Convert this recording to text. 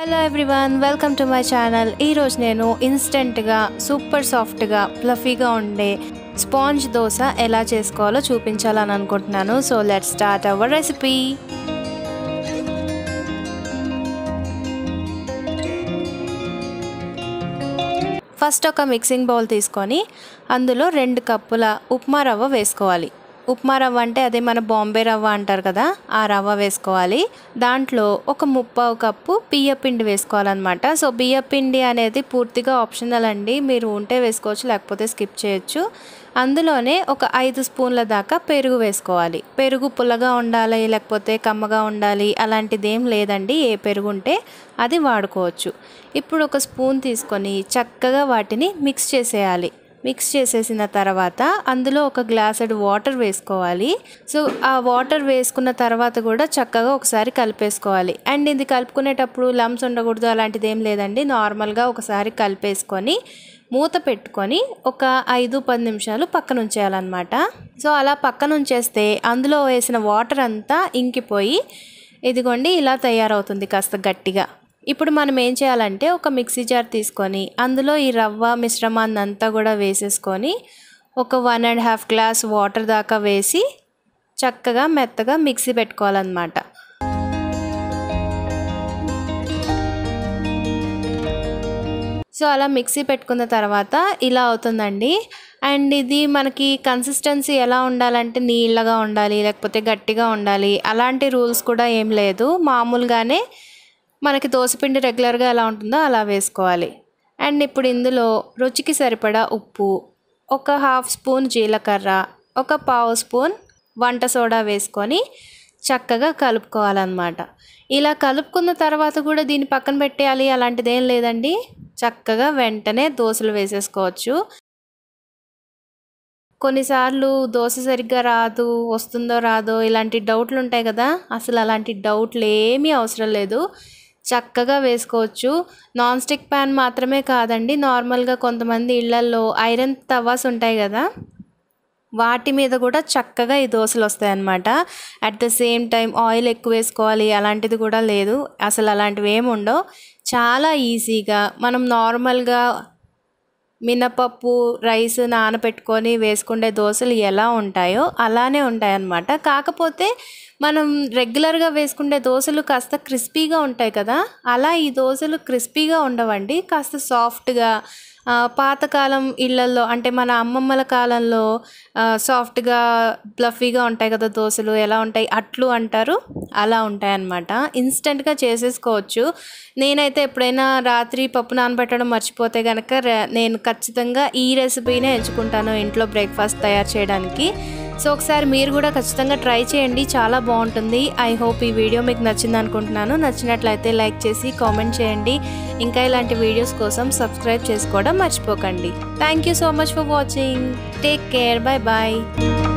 hello everyone welcome to my channel ఈరోజు నేను ఇన్స్టెంట్గా సూపర్ సాఫ్ట్గా ఫ్లఫీగా ఉండే స్పాంజ్ దోశ ఎలా చేసుకోవాలో చూపించాలని అనుకుంటున్నాను so let start our recipe first ఒక మిక్సింగ్ బౌల్ తీసుకొని అందులో రెండు కప్పుల ఉప్మా రవ్వ వేసుకోవాలి ఉప్మా రవ్వ అంటే అదే మన బాంబే రవ్వ అంటారు కదా ఆ రవ్వ వేసుకోవాలి దాంట్లో ఒక ముప్పావు కప్పు బియ్య పిండి వేసుకోవాలన్నమాట సో బియ్య పిండి అనేది పూర్తిగా ఆప్షనల్ అండి మీరు ఉంటే వేసుకోవచ్చు లేకపోతే స్కిప్ చేయొచ్చు అందులోనే ఒక ఐదు స్పూన్ల దాకా పెరుగు వేసుకోవాలి పెరుగు పుల్లగా ఉండాలి లేకపోతే కమ్మగా ఉండాలి అలాంటిది ఏం లేదండి ఏ పెరుగు ఉంటే అది వాడుకోవచ్చు ఇప్పుడు ఒక స్పూన్ తీసుకొని చక్కగా వాటిని మిక్స్ చేసేయాలి మిక్స్ చేసేసిన తర్వాత అందులో ఒక గ్లాసెడ్ వాటర్ వేసుకోవాలి సో ఆ వాటర్ వేసుకున్న తర్వాత కూడా చక్కగా ఒకసారి కలిపేసుకోవాలి అండ్ ఇది కలుపుకునేటప్పుడు లమ్స్ ఉండకూడదు అలాంటిది ఏం లేదండి నార్మల్గా ఒకసారి కలిపేసుకొని మూత పెట్టుకొని ఒక ఐదు పది నిమిషాలు పక్కన ఉంచేయాలన్నమాట సో అలా పక్కన ఉంచేస్తే అందులో వేసిన వాటర్ అంతా ఇంకిపోయి ఇదిగోండి ఇలా తయారవుతుంది కాస్త గట్టిగా ఇప్పుడు మనం ఏం చేయాలంటే ఒక మిక్సీ జార్ తీసుకొని అందులో ఈ రవ్వ మిశ్రమాన్ని అంతా కూడా వేసేసుకొని ఒక one and half glass water దాకా వేసి చక్కగా మెత్తగా మిక్సీ పెట్టుకోవాలన్నమాట సో అలా మిక్సీ పెట్టుకున్న తర్వాత ఇలా అవుతుందండి అండ్ ఇది మనకి కన్సిస్టెన్సీ ఎలా ఉండాలంటే నీళ్ళగా ఉండాలి లేకపోతే గట్టిగా ఉండాలి అలాంటి రూల్స్ కూడా ఏం లేదు మామూలుగానే మనకి దోశపిండి రెగ్యులర్గా ఎలా ఉంటుందో అలా వేసుకోవాలి అండ్ ఇప్పుడు ఇందులో రుచికి సరిపడా ఉప్పు ఒక హాఫ్ స్పూన్ జీలకర్ర ఒక పావు స్పూన్ వంట సోడా వేసుకొని చక్కగా కలుపుకోవాలన్నమాట ఇలా కలుపుకున్న తర్వాత కూడా దీన్ని పక్కన పెట్టేయాలి అలాంటిది ఏం లేదండి చక్కగా వెంటనే దోశలు వేసేసుకోవచ్చు కొన్నిసార్లు దోశ సరిగ్గా రాదు వస్తుందో రాదో ఇలాంటి డౌట్లు ఉంటాయి కదా అసలు అలాంటి డౌట్లు ఏమీ అవసరం లేదు చక్కగా వేసుకోవచ్చు నాన్ స్టిక్ ప్యాన్ మాత్రమే కాదండి నార్మల్గా కొంతమంది ఇళ్లల్లో ఐరన్ తవాస్ ఉంటాయి కదా వాటి మీద కూడా చక్కగా ఈ దోశలు వస్తాయి అన్నమాట at the same time oil ఎక్కువ వేసుకోవాలి అలాంటిది కూడా లేదు అసలు అలాంటివి ఏమి ఉండవు చాలా ఈజీగా మనం నార్మల్గా మినపప్పు రైస్ నానబెట్టుకొని వేసుకునే దోశలు ఎలా ఉంటాయో అలానే ఉంటాయన్నమాట కాకపోతే మనం రెగ్యులర్గా వేసుకునే దోశలు కాస్త క్రిస్పీగా ఉంటాయి కదా అలా ఈ దోశలు క్రిస్పీగా ఉండవండి కాస్త సాఫ్ట్గా పాతకాలం ఇళ్ళల్లో అంటే మన అమ్మమ్మల కాలంలో సాఫ్ట్గా బ్లఫీగా ఉంటాయి కదా దోశలు ఎలా ఉంటాయి అట్లు అంటారు అలా ఉంటాయి అన్నమాట ఇన్స్టెంట్గా చేసేసుకోవచ్చు నేనైతే ఎప్పుడైనా రాత్రి పప్పు నానబెట్టడం మర్చిపోతే కనుక నేను ఖచ్చితంగా ఈ రెసిపీనే ఎంచుకుంటాను ఇంట్లో బ్రేక్ఫాస్ట్ తయారు చేయడానికి సో ఒకసారి మీరు కూడా ఖచ్చితంగా ట్రై చేయండి చాలా బాగుంటుంది ఐ హోప్ ఈ వీడియో మీకు నచ్చింది అనుకుంటున్నాను నచ్చినట్లయితే లైక్ చేసి కామెంట్ చేయండి ఇంకా ఇలాంటి వీడియోస్ కోసం సబ్స్క్రైబ్ చేసుకోవడం మర్చిపోకండి thank you so much for watching take care bye bye